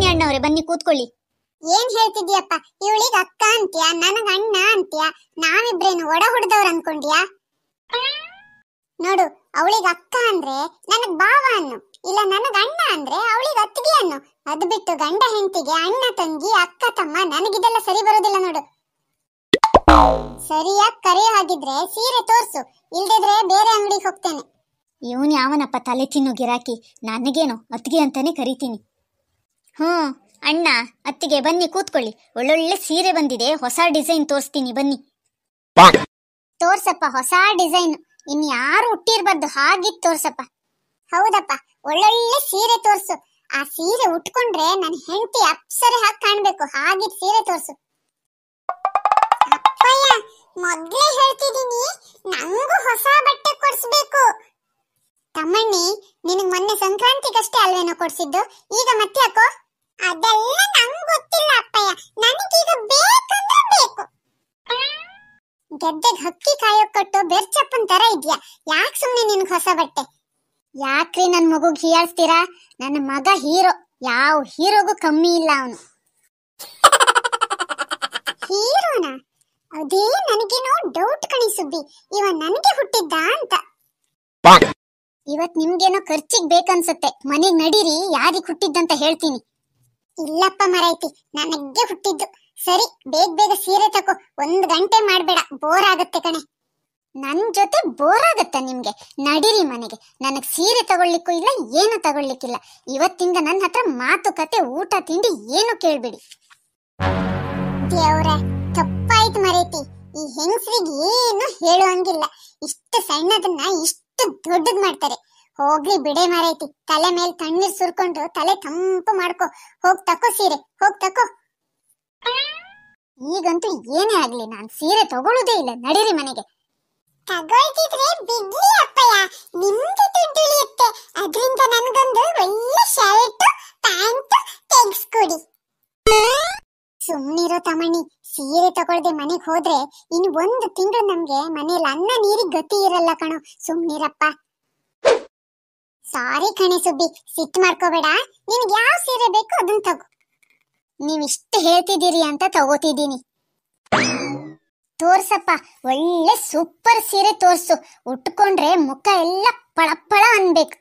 ಬನ್ನಿ ಅಣ್ಣವ್ರೆ ಬನ್ನಿ ಕೂತ್ಕೊಳ್ಳಿ ಏನ್ ಹೇಳ್ತಿದ್ಯಪ್ಪ ಇವಳಿಗೆ ಅಕ್ಕ ಅಂತ್ಯಾ ನನಗ ಅಣ್ಣ ಅಂತ್ಯಾ ನಾವಿಬ್ರೇನು ಒಡ ಹುಡ್ದವ್ರ ಅನ್ಕೊಂಡ್ಯಾ ನೋಡು ಅವಳಿಗೆ ಅಕ್ಕ ಅಂದ್ರೆ ನನಗ್ ಬಾವ ಅನ್ನು ಇಲ್ಲ ನನಗ್ ಅಣ್ಣ ಅಂದ್ರೆ ಅವಳಿಗೆ ಅತ್ತಿಗೆ ಅನ್ನು ಅದು ಬಿಟ್ಟು ಗಂಡ ಹೆಂಡತಿಗೆ ಅಣ್ಣ ತಂಗಿ ಅಕ್ಕ ತಮ್ಮ ನನಗಿದೆಲ್ಲ ಸರಿ ಬರೋದಿಲ್ಲ ನೋಡು ಸರಿಯಾಗಿ ಕರೆಯೋ ಹಾಗಿದ್ರೆ ಸೀರೆ ತೋರ್ಸು ಇಲ್ದಿದ್ರೆ ಬೇರೆ ಅಂಗಡಿಗೆ ಹೋಗ್ತೇನೆ ಇವನ್ ಯಾವನಪ್ಪ ತಲೆ ತಿನ್ನು ಗಿರಾಕಿ ನನಗೇನು ಅತ್ತಿಗೆ ಅಂತಾನೆ ಕರಿತೀನಿ ಹ್ಞೂ ಅಣ್ಣ ಅತ್ತಿಗೆ ಬನ್ನಿ ಕೂತ್ಕೊಳ್ಳಿ ಒಳ್ಳೊಳ್ಳೆ ಸೀರೆ ಬಂದಿದೆ ಹೊಸ ಡಿಸೈನ್ ತೋರಿಸ್ತೀನಿ ಬನ್ನಿ ತೋರ್ಸಪ್ಪ ಹೊಸ ಡಿಸೈನ್ ಇನ್ ಯಾರು ಹುಟ್ಟಿರ್ಬಾರ್ದು ಹಾಗಿದ್ ತೋರ್ಸಪ್ಪ ಹೌದಪ್ಪ ಒಳ್ಳೊಳ್ಳೆ ಸೀರೆ ತೋರ್ಸು ಆ ಸೀರೆ ಉಟ್ಕೊಂಡ್ರೆ ನನ್ನ ಹೆಂಡತಿ ಅಪ್ಸರೆ ಹಾಕಿ ಕಾಣ್ಬೇಕು ಹಾಗಿದ್ ಸೀರೆ ತೋರ್ಸು ಅಪ್ಪಯ್ಯ ಮೊದ್ಲೇ ಹೇಳ್ತಿದೀನಿ ನಂಗೂ ಹೊಸ ಬಟ್ಟೆ ಕೊಡ್ಸ್ಬೇಕು ತಮ್ಮಣ್ಣಿ ನಿನಗ್ ಮೊನ್ನೆ ಸಂಕ್ರಾಂತಿಗಷ್ಟೇ ಅಲ್ವೇನೋ ಕೊಡ್ಸಿದ್ದು ಈಗ ಮತ್ತೆ ಯಾಕೋ ಅದೆಲ್ಲ ನಂಗ್ ಗೊತ್ತಿಲ್ಲ ಅಪ್ಪಯ್ಯ ನನಗೀಗ ಬೇಕಂದ್ರೆ ಬೇಕು ಗೆದ್ದೆಗ್ ಹಕ್ಕಿ ಕಾಯೋಕ್ ಕೊಟ್ಟು ಬೆರ್ಚಪ್ಪನ್ ತರ ಇದ್ಯಾ ಯಾಕ್ ಸುಮ್ನೆ ನಿನ್ಗ್ ಹೊಸ ಬಟ್ಟೆ ಯಾಕ್ರಿ ನನ್ ಮಗುಗ್ ಹೀಯಾಳ್ಸ್ತೀರಾ ನನ್ನ ಮಗ ಹೀರೋ ಯಾವ ಹೀರೋಗೂ ಕಮ್ಮಿ ಇಲ್ಲ ಅವನು ಹೀರೋನ ಅದೇ ನನಗೇನೋ ಡೌಟ್ ಕಣಿ ಸುಬ್ಬಿ ಇವ ನನಗೆ ಹುಟ್ಟಿದ್ದ ಅಂತ ಇವತ್ ನಿಮ್ಗೇನೋ ಖರ್ಚಿಗ್ ಬೇಕನ್ಸತ್ತೆ ಮನೆಗ್ ನಡೀರಿ ಯಾರಿಗ್ ಹುಟ್ಟಿದ್ದಂತ ಹೇಳ್ತೀನಿ ಇಲ್ಲಪ್ಪ ಮರೈತಿ ನನಗೆ ಹುಟ್ಟಿದ್ದು ಸರಿ ಬೇಗ ಬೇಗ ಸೀರೆ ತಕೋ ಒಂದ್ ಗಂಟೆ ಮಾಡ್ಬೇಡ ಬೋರ್ ಆಗತ್ತೆ ಕಣೆ ನನ್ ಜೊತೆ ಬೋರ್ ಆಗತ್ತ ನಿಮ್ಗೆ ನಡೀರಿ ಮನೆಗೆ ನನಗ್ ಸೀರೆ ತಗೊಳ್ಲಿಕ್ಕೂ ಇಲ್ಲ ಏನು ತಗೊಳ್ಲಿಕ್ಕಿಲ್ಲ ಇವತ್ತಿಂದ ನನ್ನ ಹತ್ರ ಮಾತುಕತೆ ಊಟ ತಿಂಡಿ ಏನು ಕೇಳ್ಬೇಡಿ ದೇವ್ರೆ ತಪ್ಪಾಯ್ತು ಮರೈತಿ ಈ ಹೆಂಗಸ್ರಿಗೆ ಏನು ಹೇಳುವಂಗಿಲ್ಲ ಇಷ್ಟು ಸಣ್ಣದನ್ನ ಇಷ್ಟು ದೊಡ್ಡದ್ ಮಾಡ್ತಾರೆ ಹೋಗ್ಲಿ ಬಿಡೆ ಮರೈತಿ ತಲೆ ಮೇಲೆ ತಣ್ಣೀರ್ ಸುರ್ಕೊಂಡು ತಲೆ ತಂಪು ಮಾಡ್ಕೊ ಹೋಗ್ ತಕೋ ಸೀರೆ ಹೋಗ್ ತಕೋ ಈಗಂತೂ ಏನೇ ಆಗ್ಲಿ ನಾನ್ ಸೀರೆ ತಗೊಳ್ಳೋದೇ ಇಲ್ಲ ನಡೀರಿ ಮನೆಗೆ ತಗೊಳ್ತಿದ್ರೆ ಬಿಡ್ಲಿ ಅಪ್ಪಯ್ಯ ನಿಮ್ಗೆ ದುಡ್ಡು ಉಳಿಯುತ್ತೆ ಅದರಿಂದ ನನಗೊಂದು ಒಳ್ಳೆ ಶರ್ಟ್ ಪ್ಯಾಂಟ್ ತೆಗ್ಸ್ಕೊಡಿ ಸುಮ್ನಿರೋ ತಮಣಿ ಸೀರೆ ತಗೊಳ್ದೆ ಮನೆಗ್ ಹೋದ್ರೆ ಇನ್ನು ಒಂದು ತಿಂಗಳು ನಮ್ಗೆ ಮನೇಲಿ ಅನ್ನ ನೀರಿಗೆ ಗತಿ ಇರಲ್ಲ ಕಣೋ ಸುಮ್ನಿರಪ್ಪ ಸಾರಿ ಕಣೆ ಸುಬ್ಬಿ ಸಿಟ್ ಮಾಡ್ಕೋಬೇಡ ನಿನ್ಗೆ ಯಾವ ಸೀರೆ ಬೇಕು ಅದನ್ನ ತಗೋ ನೀವಿಷ್ಟು ಹೇಳ್ತಿದ್ದೀರಿ ಅಂತ ತಗೋತಿದ್ದೀನಿ ತೋರ್ಸಪ್ಪ ಒಳ್ಳೆ ಸೂಪರ್ ಸೀರೆ ತೋರ್ಸು ಉಟ್ಕೊಂಡ್ರೆ ಮುಖ ಎಲ್ಲ ಪಳಪಳ ಅನ್ಬೇಕು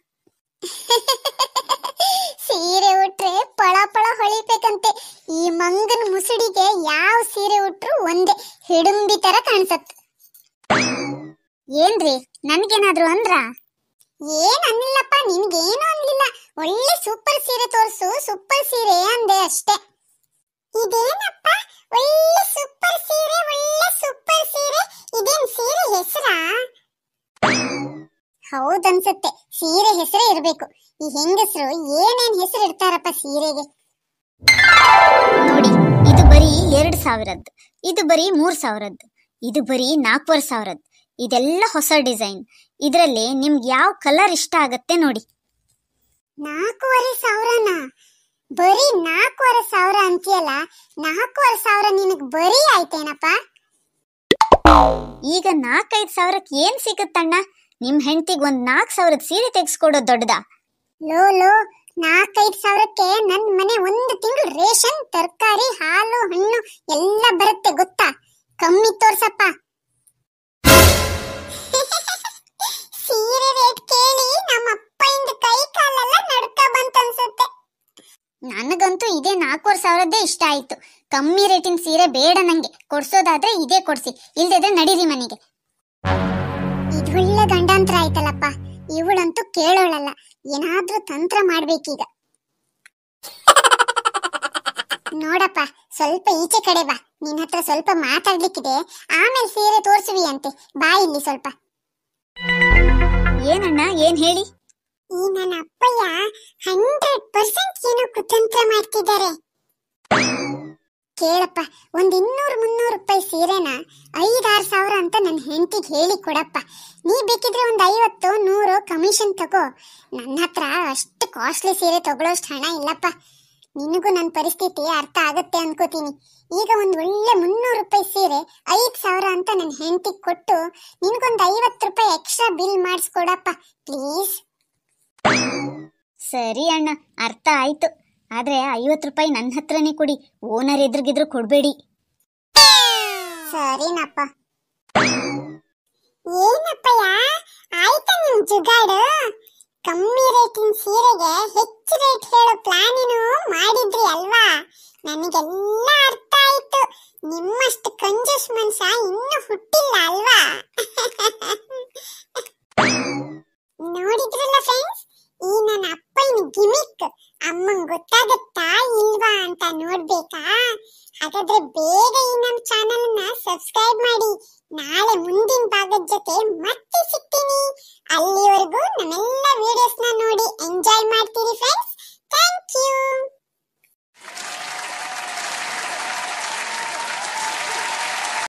ಸೀರೆ ಉಟ್ರೆ ಪಳ ಪಳ ಹೊಳಿಬೇಕಂತೆ ಈ ಮಂಗನ ಮುಸುಡಿಗೆ ಯಾವ ಸೀರೆ ಉಟ್ರು ಒಂದೇ ಹಿಡುಂಬಿ ತರ ಕಾಣಿಸತ್ತೆ ಏನ್ರಿ ನನ್ಗೇನಾದ್ರು ಅಂದ್ರ ಏನ್ ಅನ್ನಿಲ್ಲಪ್ಪ ನಿನ್ಗೇನು ಅನ್ಲಿಲ್ಲ ಒಳ್ಳೆ ಸೂಪರ್ ಸೀರೆ ತೋರ್ಸು ಸೂಪರ್ ಸೀರೆ ಅಂದೆ ಅಷ್ಟೇ ಇದೇನಪ್ಪ ಒಳ್ಳೆ ಸೂಪರ್ ಸೀರೆ ಒಳ್ಳೆ ಸೂಪರ್ ಸೀರೆ ಇದೇನ್ ಸೀರೆ ಹೆಸರಾ ಹೌದನ್ಸುತ್ತೆ ಸೀರೆ ಹೆಸರೇ ಇರ್ಬೇಕು ಈ ಹೆಂಗಸರು ಏನೇನ್ ಹೆಸರು ಇಡ್ತಾರಪ್ಪ ಸೀರೆಗೆ ನೋಡಿ ಇದು ಬರೀ ಎರಡ್ ಸಾವಿರದ್ದು ಇದು ಬರೀ ಮೂರ್ ಸಾವಿರದ್ದು ಇದು ಬರೀ ನಾಲ್ಕೂವರೆ ಸಾವಿರದ್ದು ಇದೆಲ್ಲ ಹೊಸ ಡಿಸೈನ್ ಇದರಲ್ಲಿ ನಿಮ್ಗೆ ಯಾವ ಕಲರ್ ಇಷ್ಟ ಆಗತ್ತೆ ನೋಡಿ ನಾಲ್ಕೂವರೆ ಸಾವಿರನಾ ಬರೀ ನಾಲ್ಕೂವರೆ ಸಾವಿರ ಅಂತೀಯಲ್ಲ ನಾಲ್ಕೂವರೆ ಸಾವಿರ ನಿನಗ್ ಬರೀ ಆಯ್ತೇನಪ್ಪ ಈಗ ನಾಲ್ಕೈದು ಸಾವಿರಕ್ಕೆ ಏನ್ ಸಿಗುತ್ತಣ್ಣ ನಿಮ್ ಹೆಂಡತಿಗೆ ಒಂದ್ ನಾಲ್ಕು ಸಾವಿರದ ಸೀರೆ ತೆಗೆಸ್ಕೊಡೋದು ದೊಡ್ಡದಾ ಲೋ ಲೋ ನಾಲ್ಕೈದು ಸಾವಿರಕ್ಕೆ ನನ್ ಮನೆ ಒಂದು ತಿಂಗಳು ರೇಷನ್ ತರಕಾರಿ ಹಾಲು ಹಣ್ಣು ಎಲ್ಲ ಬರುತ್ತೆ ಗೊತ್ತಾ ಕಮ್ಮಿ ತೋರ್ಸಪ್ಪ ಸೀರೆ ರೇಟ್ ಕೇಳಿ ನಮ್ಮ ಅಪ್ಪಯಿಂದ ಕೈ ಕಾಲೆಲ್ಲ ನಡ್ಕ ಬಂತನ್ಸುತ್ತೆ ನನಗಂತೂ ಇದೇ ನಾಲ್ಕೂವರೆ ಸಾವಿರದ್ದೇ ಇಷ್ಟ ಆಯ್ತು ಕಮ್ಮಿ ರೇಟಿನ ಸೀರೆ ಬೇಡ ನಂಗೆ ಕೊಡ್ಸೋದಾದ್ರೆ ಇದೇ ಕೊಡ್ಸಿ ಇಲ್ದಿದ್ರೆ ನಡೀರಿ ಮನೆಗೆ ಇದೊಳ್ಳೆ ಗಂಡಾಂತರ ಆಯ್ತಲ್ಲಪ್ಪ ಇವಳಂತೂ ಕೇಳೋಳಲ್ಲ ಏನಾದ್ರೂ ತಂತ್ರ ಮಾಡ್ಬೇಕೀಗ ನೋಡಪ್ಪ ಸ್ವಲ್ಪ ಈಚೆ ಕಡೆ ಬಾ ನಿನ್ನ ಹತ್ರ ಸ್ವಲ್ಪ ಮಾತಾಡ್ಲಿಕ್ಕಿದೆ ಆಮೇಲೆ ಸೀರೆ ತೋರ್ಸುವಿ ಅಂತೆ ಬಾ ಇಲ್ಲಿ ಸ್ವಲ್ಪ ಏನಣ್ಣ ಏನ್ ಹೇಳಿ ಈ ನನ್ನ ಅಪ್ಪಯ್ಯ ಹಂಡ್ರೆಡ್ ಪರ್ಸೆಂಟ್ ಏನೋ ಕುತಂತ್ರ ಮಾಡ್ತಿದ್ದಾರೆ ಕೇಳಪ್ಪ ಒಂದ್ ಇನ್ನೂರು ಮುನ್ನೂರು ರೂಪಾಯಿ ಸೀರೆನ ಐದಾರು ಸಾವಿರ ಅಂತ ನನ್ನ ಹೆಂಡತಿಗೆ ಹೇಳಿ ಕೊಡಪ್ಪ ನೀ ಬೇಕಿದ್ರೆ ಒಂದ್ ಐವತ್ತು ನೂರು ಕಮಿಷನ್ ತಗೋ ನನ್ನ ಹತ್ರ ಅಷ್ಟು ಕಾಸ್ಟ್ಲಿ ಸೀರೆ ತಗೊಳ್ಳೋಷ್ಟು ಹಣ ಇಲ್ಲಪ್ಪ ನಿನಗೂ ನನ್ನ ಪರಿಸ್ಥಿತಿ ಅರ್ಥ ಆಗತ್ತೆ ಅನ್ಕೋತೀನಿ ಈಗ ಒಂದ್ ಒಳ್ಳೆ ಮುನ್ನೂರು ರೂಪಾಯಿ ಸೀರೆ ಐದ್ ಸಾವಿರ ಅಂತ ನನ್ನ ಹೆಂಡತಿಗೆ ಕೊಟ್ಟು ನಿನಗೊಂದು ಐವತ್ತು ರೂಪಾಯಿ ಎಕ್ಸ್ಟ್ರಾ ಬಿಲ್ ಮಾಡಿಸ್ಕೊಡಪ್ಪ ಪ್ಲೀಸ್ ಸರಿ ಅಣ್ಣ ಅರ್ಥ ಆಯ್ತು ಆದ್ರೆ ಐವತ್ತು ರೂಪಾಯಿ ನನ್ನ ಹತ್ರನೇ ಕೊಡಿ ಓನರ್ ಎದುರುಗಿದ್ರು ಕೊಡಬೇಡಿ ಸರಿನಪ್ಪ ಏನಪ್ಪಯ್ಯ ಆಯ್ತಾ ನಿಮ್ ಜುಗಾಡು ಕಮ್ಮಿ ರೇಟಿನ ಸೀರೆಗೆ ಹೆಚ್ಚು ರೇಟ್ ಹೇಳೋ ಪ್ಲಾನ್ ಏನು ಮಾಡಿದ್ರಿ ಅಲ್ವಾ ನನಗೆಲ್ಲ ಅರ್ಥ ಆಯ್ತು ನಿಮ್ಮಷ್ಟು ಕಂಜೂಸ್ ಮನ್ಸ ಇನ್ನೂ ಹುಟ್ಟಿಲ್ಲ ಅಲ್ವಾ ನೋಡಿದ್ರಲ್ಲ ಫ್ರೆಂಡ್ಸ್ ಈ ನನ್ನ ಅಪ್ಪನ ಗಿಮಿಕ್ ಅಮ್ಮಂಗ್ ಗೊತ್ತಾಗತ್ತಾ ಇಲ್ವಾ ಅಂತ ನೋಡ್ಬೇಕಾ ಹಾಗಾದ್ರೆ ಬೇಗ ಈ ನಮ್ಮ ಚಾನೆಲ್ ನ ಸಬ್ಸ್ಕ್ರೈಬ್ ಮಾಡಿ ನಾಳೆ ಮುಂದಿನ ಭಾಗದ ಜೊತೆ ಮತ್ತೆ ಸಿಗ್ತೀನಿ ಅಲ್ಲಿವರೆಗೂ ನಮ್ಮೆಲ್ಲ ವಿಡಿಯೋಸ್ ನ ನೋಡಿ ಎಂಜಾಯ್ ಮಾಡಿ